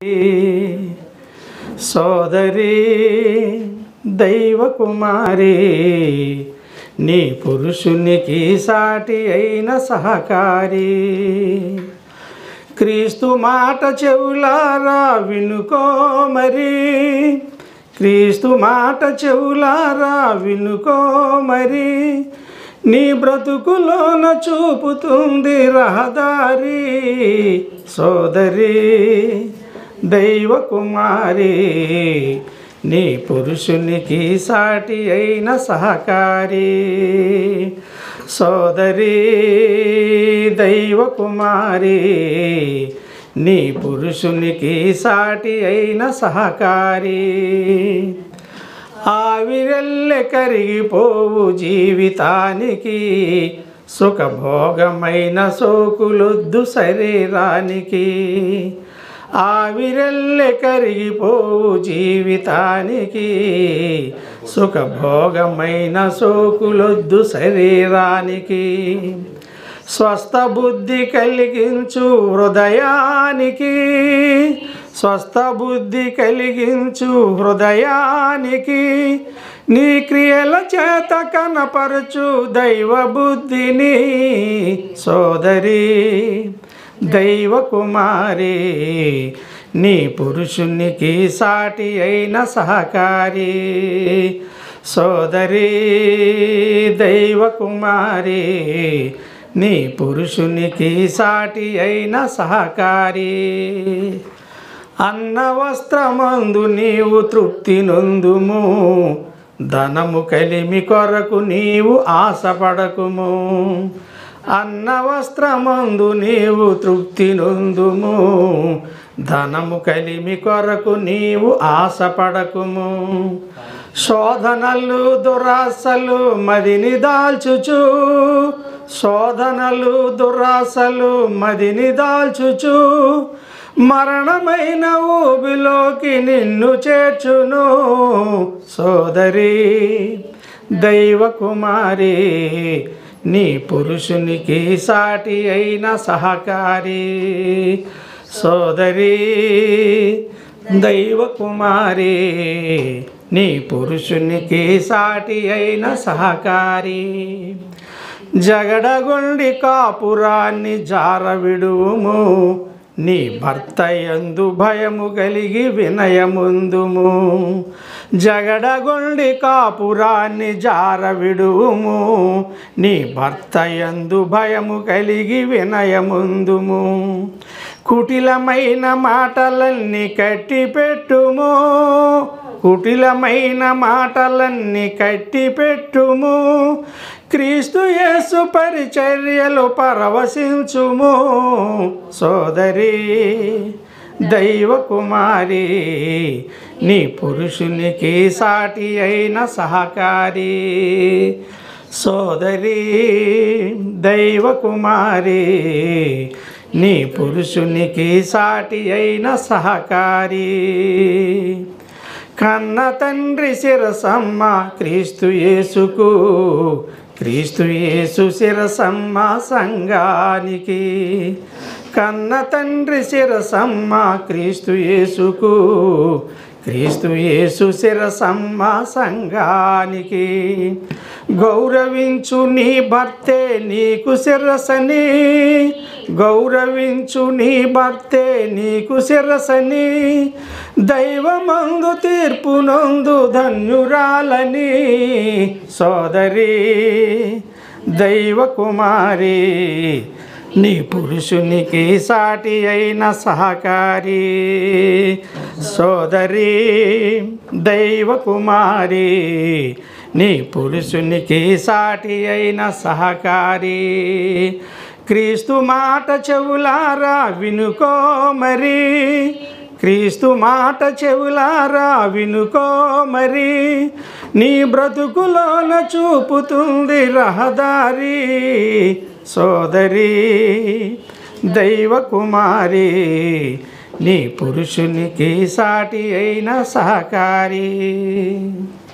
సోదరి దైవ కుమారి నీ పురుషునికి సాటి అయిన సహకారి క్రీస్తు మాట చెవులారా వినుకో మరి క్రీస్తు మాట చెవులారా వినుకో మరి నీ బ్రతుకులోన చూపుతుంది రహదారి సోదరి దైవ కుమారి నీ పురుషునికి సాటి అయిన సహకారి సోదరి దైవ కుమారి నీ పురుషునికి సాటి అయిన సహకారి ఆవిరెల్లె కరిగిపోవు జీవితానికి సుఖభోగమైన సోకులొద్దు శరీరానికి ఆవిరెల్లె కరిగిపోవు జీవితానికి సుఖభోగమైన సోకులొద్దు శరీరానికి స్వస్థ బుద్ధి కలిగించు హృదయానికి స్వస్థ బుద్ధి కలిగించు హృదయానికి నీ క్రియల చేత కనపరచు దైవ బుద్ధిని సోదరి దైవ కుమారి నీ పురుషునికి సాటి అయిన సహకారి సోదరి దైవ కుమారి నీ పురుషునికి సాటి అయిన సహకారి అన్న వస్త్రమందు నీవు తృప్తి నొందుము ధనము కలిమి కొరకు నీవు ఆశపడకుము అన్న వస్త్రమందు నీవు తృప్తి నొందుము ధనము కలిమి కొరకు నీవు ఆశపడకుము శోధనలు దురాశలు మదిని దాల్చుచు శోధనలు దురాశలు మదిని దాల్చుచు మరణమైన ఊబిలోకి నిన్ను చేర్చును సోదరి దైవ కుమారి నీ పురుషునికి సాటి అయిన సహకారి సోదరి దైవ కుమారి నీ పురుషునికి సాటి అయిన సహకారి జగడగొండి కాపురాన్ని జారవిడుము నీ భర్త యందు భయము కలిగి వినయముందుము జగడగొండి కాపురాన్ని జారవిడుము నీ భర్త యందు భయము కలిగి వినయముందుము కుటిలమైన మాటలన్నీ కట్టిపెట్టుము కుటిలమైన మాటలన్నీ కట్టిపెట్టుము క్రీస్తు యేసు పరిచర్యలు పరవశించుము సోదరి దైవ కుమారి నీ పురుషునికి సాటి అయిన సహకారి సోదరి దైవ కుమారి నీ పురుషునికి సాటి అయిన సహకారి కన్న తండ్రి శిరసమ్మ క్రీస్తు యేసుకు క్రీస్తు యేసు శిరసమ్మ సంఘానికి కన్న తండ్రి శిరసమ్మ క్రీస్తు యేసుకు క్రీస్తు యేసు శిరసమ్మ సంఘానికి గౌరవించు నీ భర్తే నీకు శిరసని గౌరవించు నీ భర్తే నీకు శిరసని దైవమందు తీర్పునందు ధన్యురాలని సోదరి దైవ కుమారి నీ పురుషునికి సాటి అయిన సహకారి సోదరి దైవ కుమారి నీ పురుషునికి సాటి అయిన సహకారి క్రీస్తు మాట చెవులారా వినుకో మరి క్రీస్తు మాట చెవులారా వినుకో మరి నీ బ్రతుకులోన చూపుతుంది రహదారి సోదరి దైవ కుమారి నీ పురుషునికి సాటి అయిన సహకారి